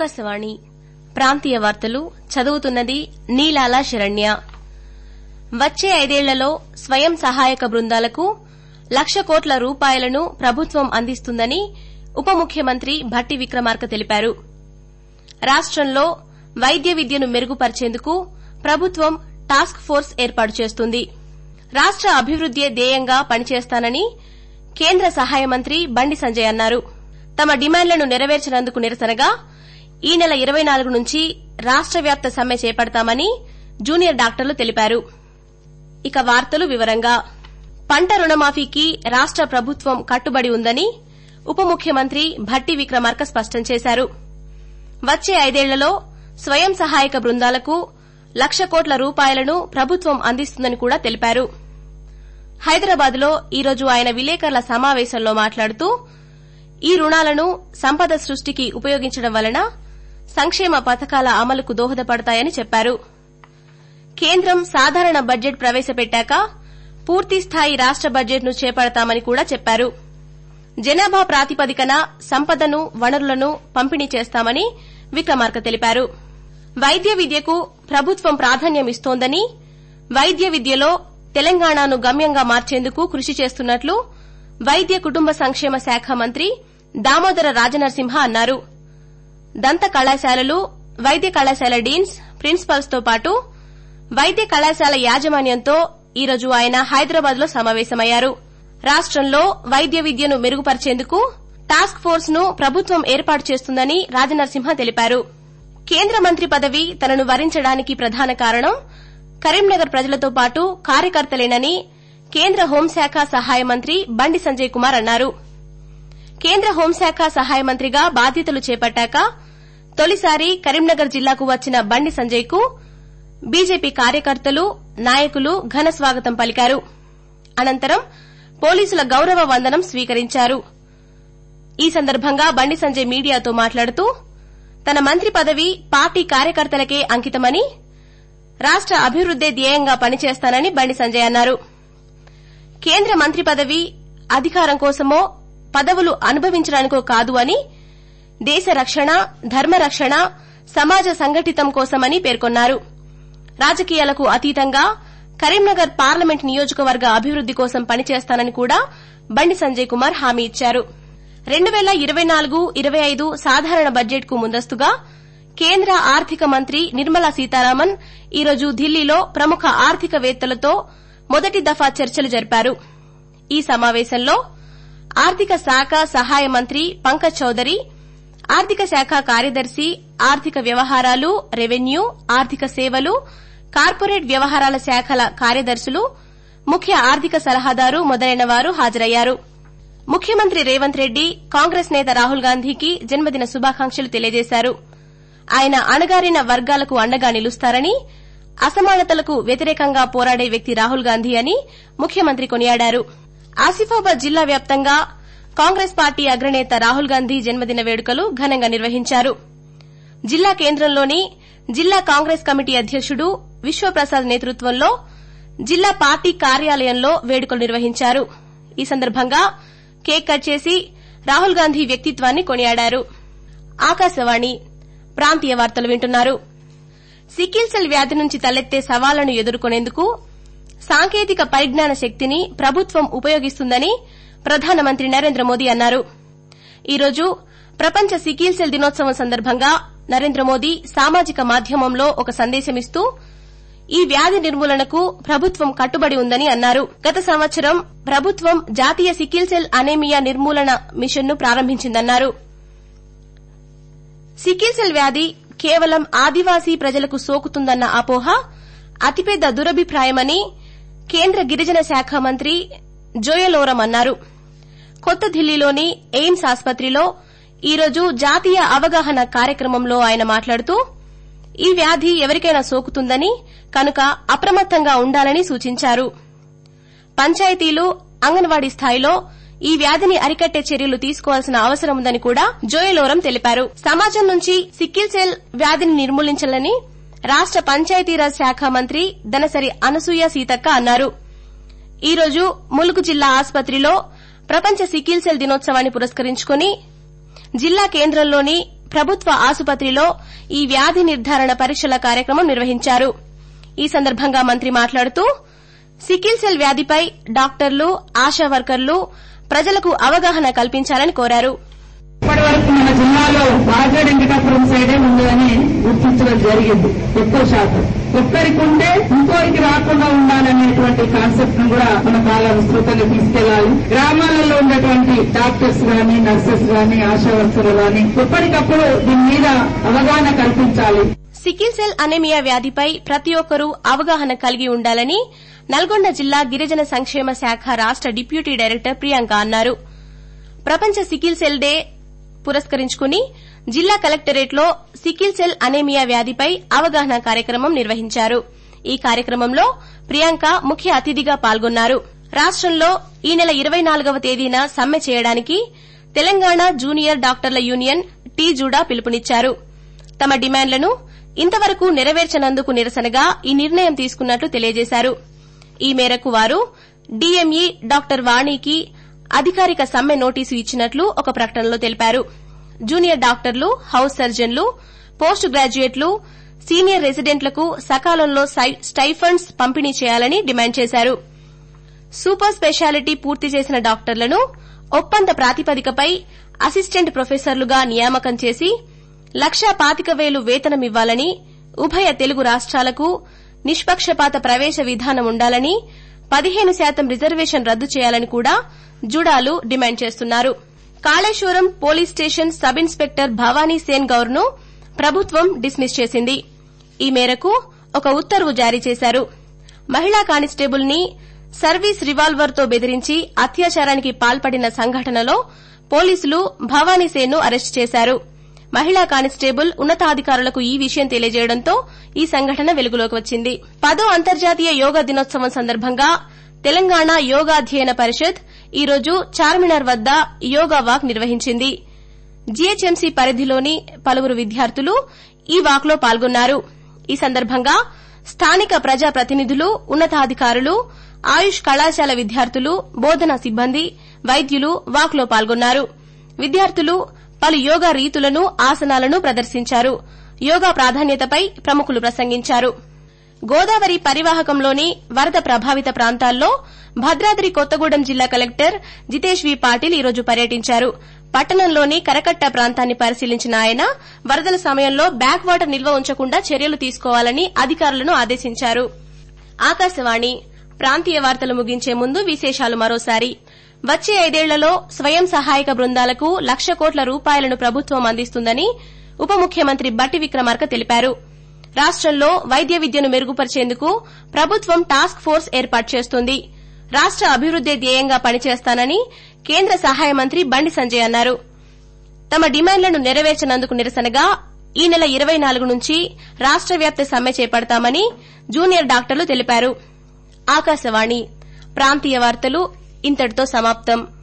ఆకాశవాణి ప్రాంతీయ వార్తలు చదువుతున్నది నీలాల శరణ్య వచ్చే ఐదేళ్లలో స్వయం సహాయక బృందాలకు లక్ష కోట్ల రూపాయలను ప్రభుత్వం అందిస్తుందని ఉప ముఖ్యమంత్రి భట్టి విక్రమార్క తెలిపారు రాష్టంలో వైద్య విద్యను మెరుగుపరిచేందుకు ప్రభుత్వం టాస్క్ ఫోర్స్ ఏర్పాటు చేస్తుంది రాష్ట అభివృద్దే ధ్యేయంగా పనిచేస్తానని కేంద్ర సహాయ మంత్రి బండి సంజయ్ అన్నారు తమ డిమాండ్లను నెరవేర్చనందుకు నిరసనగా ఈ నెల ఇరవై నాలుగు నుంచి రాష్ట వ్యాప్త సమ్మె చేపడతామని జూనియర్ డాక్టర్లు తెలిపారు ఇక వార్తలు వివరంగా పంట రుణమాఫీకి రాష్ట ప్రభుత్వం కట్టుబడి ఉందని ఉప ముఖ్యమంత్రి భట్టి విక్రమార్క స్పష్టం చేశారు వచ్చే ఐదేళ్లలో స్వయం సహాయక బృందాలకు లక్ష కోట్ల రూపాయలను ప్రభుత్వం అందిస్తుందని కూడా తెలిపారు హైదరాబాద్ లో ఈరోజు ఆయన విలేకరుల సమావేశంలో మాట్లాడుతూ ఈ రుణాలను సంపద సృష్టికి ఉపయోగించడం వలన సంక్షేమ పథకాల అమలుకు దోహదపడతాయని చెప్పారు కేంద్రం సాధారణ బడ్జెట్ ప్రవేశపెట్టాక పూర్తిస్థాయి రాష్ట బడ్జెట్ను చేపడతామని కూడా చెప్పారు జనాభా ప్రాతిపదికన సంపదను వనరులను పంపిణీ చేస్తామని విక్రమార్క తెలిపారు వైద్య విద్యకు ప్రభుత్వం ప్రాధాన్యమిస్తోందని వైద్య విద్యలో తెలంగాణను గమ్యంగా మార్చేందుకు కృషి చేస్తున్నట్లు వైద్య కుటుంబ సంక్షేమ శాఖ మంత్రి దామోదర రాజనరసింహ అన్నారు దంత కళాశాలలు వైద్య కళాశాల డీన్స్ ప్రిన్సిపల్స్ తో పాటు వైద్య కళాశాల యాజమాన్యంతో ఈరోజు ఆయన హైదరాబాద్ లో సమావేశమయ్యారు రాష్టంలో వైద్య విద్యను మెరుగుపరిచేందుకు టాస్క్ ఫోర్స్ ను ప్రభుత్వం ఏర్పాటు చేస్తుందని రాజనరసింహ తెలిపారు కేంద్ర మంత్రి పదవి తనను వరించడానికి ప్రధాన కారణం కరీంనగర్ ప్రజలతో పాటు కార్యకర్తలేనని కేంద్ర హోంశాఖ సహాయ మంత్రి బండి సంజయ్ కుమార్ అన్నారు కేంద్ర హోంశాఖ సహాయ మంత్రిగా బాధ్యతలు చేపట్టాక తొలిసారి కరీంనగర్ జిల్లాకు వచ్చిన బండి సంజయ్ కు బీజేపీ కార్యకర్తలు నాయకులు ఘన స్వాగతం పలికారు అనంతరం పోలీసుల గౌరవ వందనం స్వీకరించారు ఈ సందర్భంగా బండి సంజయ్ మీడియాతో మాట్లాడుతూ తన మంత్రి పదవి పార్టీ కార్యకర్తలకే అంకితమని రాష్ట అభివృద్దే ధ్యేయంగా పనిచేస్తానని బండి సంజయ్ అన్నారు కేంద్ర మంత్రి పదవి అధికారం కోసమో పదవులు అనుభవించడానికో కాదు అని దేశ రక్షణ ధర్మరక్షణ సమాజ సంఘటితం కోసమని పేర్కొన్నారు రాజకీయాలకు అతీతంగా కరీంనగర్ పార్లమెంట్ నియోజకవర్గ అభివృద్ది కోసం పనిచేస్తానని కూడా బండి సంజయ్ కుమార్ హామీ ఇచ్చారు రెండు పేల ఇరవై నాలుగు ఇరవై ఐదు సాధారణ బడ్జెట్ కు ముందస్తుగా కేంద్ర ఆర్థిక మంత్రి నిర్మలా సీతారామన్ ఈరోజు ఢిల్లీలో ప్రముఖ ఆర్థికవేత్తలతో మొదటి దఫా చర్చలు జరిపారు ఈ సమావేశంలో ఆర్థిక శాఖ సహాయ మంత్రి పంకజ్ చౌదరి ఆర్థిక శాఖ కార్యదర్శి ఆర్థిక వ్యవహారాలు రెవెన్యూ ఆర్థిక సేవలు కార్పొరేట్ వ్యవహారాల శాఖల కార్యదర్శులు ముఖ్య ఆర్థిక సలహాదారు మొదలైన వారు హాజరయ్యారు ముఖ్యమంత్రి రేవంత్ రెడ్డి కాంగ్రెస్ నేత రాహుల్ గాంధీకి జన్మదిన శుభాకాంక్షలు తెలియజేశారు ఆయన అణగారిన వర్గాలకు అండగా నిలుస్తారని అసమానతలకు వ్యతిరేకంగా పోరాడే వ్యక్తి రాహుల్ గాంధీ అని ముఖ్యమంత్రి కొనియాడారు ఆసిఫాబాద్ జిల్లా వ్యాప్తంగా కాంగ్రెస్ పార్టీ అగ్రనేత రాహుల్ గాంధీ జన్మదిన వేడుకలు ఘనంగా నిర్వహించారు జిల్లా కేంద్రంలోని జిల్లా కాంగ్రెస్ కమిటీ అధ్యకుడు విశ్వప్రసాద్ నేతృత్వంలో జిల్లా పార్టీ కార్యాలయంలో వేడుకలు నిర్వహించారు ఈ సందర్భంగా కేక్ కట్ చేసి రాహుల్ గాంధీ వ్యక్తిత్వాన్ని కొనియాడారు ఆకాశవాణి ప్రాంతీయ వార్తలు వింటున్నారు సికిల్ సెల్ వ్యాధి నుంచి తలెత్తే సవాళ్లను ఎదుర్కొనేందుకు సాంకేతిక పరిజ్ఞాన శక్తిని ప్రభుత్వం ఉపయోగిస్తుందని ప్రధానమంత్రి నరేంద్ర మోదీ అన్నారు ఈ రోజు ప్రపంచ సికిల్ సెల్ దినోత్సవం సందర్భంగా నరేంద్ర మోదీ సామాజిక మాధ్యమంలో ఒక సందేశమిస్తూ ఈ వ్యాధి నిర్మూలనకు ప్రభుత్వం కట్టుబడి ఉందని అన్నారు గత సంవత్సరం ప్రభుత్వం జాతీయ సికిల్ సెల్ అనేమియా నిర్మూలన మిషన్ను ప్రారంభించిందన్నారు సికిల్ సెల్ వ్యాధి కేవలం ఆదివాసీ ప్రజలకు సోకుతుందన్న అపోహ అతిపెద్ద దురభిప్రాయమని కేంద్ర గిరిజన శాఖ మంత్రి జోయలోరం అన్నారు కొత్త ఢిల్లీలోని ఎయిమ్స్ ఆస్పత్రిలో ఈరోజు జాతీయ అవగాహన కార్యక్రమంలో ఆయన మాట్లాడుతూ ఈ వ్యాధి ఎవరికైనా సోకుతుందని కనుక అప్రమత్తంగా ఉండాలని సూచించారు పంచాయతీలు అంగన్వాడీ స్థాయిలో ఈ వ్యాధిని అరికట్టే చర్యలు తీసుకోవాల్సిన అవసరం ఉందని కూడా జోయలోరం తెలిపారు సమాజం నుంచి సిక్కిల్ సెల్ వ్యాధిని నిర్మూలించాలని రాష్ట పంచాయతీరాజ్ శాఖ మంత్రి దనసరి అనసూయ సీతక్క అన్నారు ఈ రోజు ములుగు జిల్లా ఆస్పత్రిలో ప్రపంచ సికిల్ సెల్ దినోత్సవాన్ని పురస్కరించుకుని జిల్లా కేంద్రంలోని ప్రభుత్వ ఆసుపత్రిలో ఈ వ్యాధి నిర్ధారణ పరీక్షల కార్యక్రమం నిర్వహించారు ఈ సందర్భంగా మంత్రి మాట్లాడుతూ సికిల్ సెల్ వ్యాధిపై డాక్టర్లు ఆశా వర్కర్లు ప్రజలకు అవగాహన కల్పించాలని కోరారు ఇప్పటి వరకు మన జిల్లాలో రాజేడ్ వెంకటాపురం సైడే ఉందని గుర్తించడం జరిగింది ఎక్కువ శాతం ఒక్కరికి ఉంటే ఇంకోరికి రాకుండా ఉండాలనేటువంటి కాన్సెప్ట్ ను కూడా మన చాలా విస్తృతంగా తీసుకెళ్లాలి గ్రామాలలో ఉండేటువంటి డాక్టర్స్ గాని నర్సెస్ గాని ఆశా వర్కర్లు గాని ఎప్పటికప్పుడు దీని మీద అవగాహన కల్పించాలి సికిల్ సెల్ అనేమియా వ్యాధిపై ప్రతి ఒక్కరూ అవగాహన కలిగి ఉండాలని నల్గొండ జిల్లా గిరిజన సంక్షేమ శాఖ రాష్ట డిప్యూటీ డైరెక్టర్ ప్రియాంక అన్నారు ప్రపంచ సికిల్ సెల్ డే పురస్కరించుకుని జిల్లా కలెక్టరేట్లో సికిల్ సెల్ అనేమియా వ్యాధిపై అవగాహన కార్యక్రమం నిర్వహించారు ఈ కార్యక్రమంలో ప్రియాంక ముఖ్య అతిథిగా పాల్గొన్నారు రాష్టంలో ఈ నెల ఇరవై నాలుగవ తేదీన సమ్మె చేయడానికి తెలంగాణ జూనియర్ డాక్టర్ల యూనియన్ టీ జూడా పిలుపునిచ్చారు తమ డిమాండ్లను ఇంతవరకు నెరవేర్చనందుకు నిరసనగా ఈ నిర్ణయం తీసుకున్నట్లు తెలియజేశారు ఈ మేరకు వారు డీఎంఈ డాక్టర్ వాణికి అధికారిక సమ్మె నోటీసు ఇచ్చినట్లు ఒక ప్రకటనలో తెలిపారు జూనియర్ డాక్టర్లు హౌస్ సర్జన్లు పోస్ట్ గ్రాడ్యుయేట్లు సీనియర్ రెసిడెంట్లకు సకాలంలో స్టైఫండ్స్ పంపిణీ చేయాలని డిమాండ్ చేశారు సూపర్ స్పెషాలిటీ పూర్తి చేసిన డాక్టర్లను ఒప్పంద ప్రాతిపదికపై అసిస్టెంట్ ప్రొఫెసర్లుగా నియామకం చేసి లక్షా పాతిక వేలు వేతనమివ్వాలని ఉభయ తెలుగు రాష్ట్రాలకు నిష్పక్షపాత ప్రవేశ విధానం ఉండాలని పదిహేను శాతం రిజర్వేషన్ రద్దు చేయాలని కూడా జుడాలు డిమాండ్ చేస్తున్నారు Kaleshwaram police station sub inspector Bhavani Sen Gaur ను ప్రభుత్వం డిస్మిస్ చేసింది ఈ మేరకు ఒక ఉత్తర్వు జారీ చేశారు మహిళా కానిస్టేబుల్ ని సర్వీస్ రివాల్వర్ తో బెదిరించి అత్యాచారానికి పాల్పడిన సంఘటనలో పోలీసులు భవానీ సేన్ ను అరెస్టు చేశారు మహిళా కానిస్టేబుల్ ఉన్నతాధికారులకు ఈ విషయం తెలియజేయడంతో ఈ సంఘటన వెలుగులోకి వచ్చింది పదో అంతర్జాతీయ యోగా దినోత్సవం సందర్భంగా తెలంగాణ యోగాధ్యయన పరిషత్ ఈ రోజు చార్మినార్ వద్ద యోగా వాక్ నిర్వహించింది జీహెచ్ఎంసీ పరిధిలోని పలువురు విద్యార్థులు ఈ వాక్ లో పాల్గొన్నారు ఈ సందర్భంగా స్థానిక ప్రజాప్రతినిధులు ఉన్నతాధికారులు ఆయుష్ కళాశాల విద్యార్థులు బోధనా సిబ్బంది వైద్యులు వాక్ లో పాల్గొన్నారు విద్యార్థులు పలు యోగా రీతులను ఆసనాలను ప్రదర్శించారు యోగా ప్రాధాన్యతపై ప్రముఖులు ప్రసంగించారు గోదావరి పరివాహకంలోని వరద ప్రభావిత ప్రాంతాల్లో భద్రాద్రి కొత్తగూడెం జిల్లా కలెక్టర్ జితేష్ వి పాటిల్ ఈరోజు పర్యటించారు పట్టణంలోని కరకట్ట ప్రాంతాన్ని పరిశీలించిన ఆయన వరదల సమయంలో బ్యాక్ వాటర్ నిల్వ ఉంచకుండా చర్యలు తీసుకోవాలని అధికారులను ఆదేశించారు ఆకాశవాణి ప్రాంతీయ వార్తలు ముగించే ముందు విశేషాలు మరోసారి వచ్చే ఐదేళ్లలో స్వయం సహాయక బృందాలకు లక్ష కోట్ల రూపాయలను ప్రభుత్వం అందిస్తుందని ఉప ముఖ్యమంత్రి బట్టి విక్రమార్క తెలిపారు రాష్టంలో వైద్య విద్యను మెరుగుపరిచేందుకు ప్రభుత్వం టాస్క్ ఫోర్స్ ఏర్పాటు చేస్తుంది రాష్ట అభివృద్దే ధ్యేయంగా పనిచేస్తానని కేంద్ర సహాయ మంత్రి బండి సంజయ్ అన్నారు తమ డిమాండ్లను నెరవేర్చనందుకు నిరసనగా ఈ నెల ఇరవై నాలుగు నుంచి రాష్ట వ్యాప్త సమ్మె చేపడతామని జూనియర్ డాక్టర్లు తెలిపారు ఆకాశవాణి ప్రాంతీయ వార్తలు ఇంతటితో సమాప్తం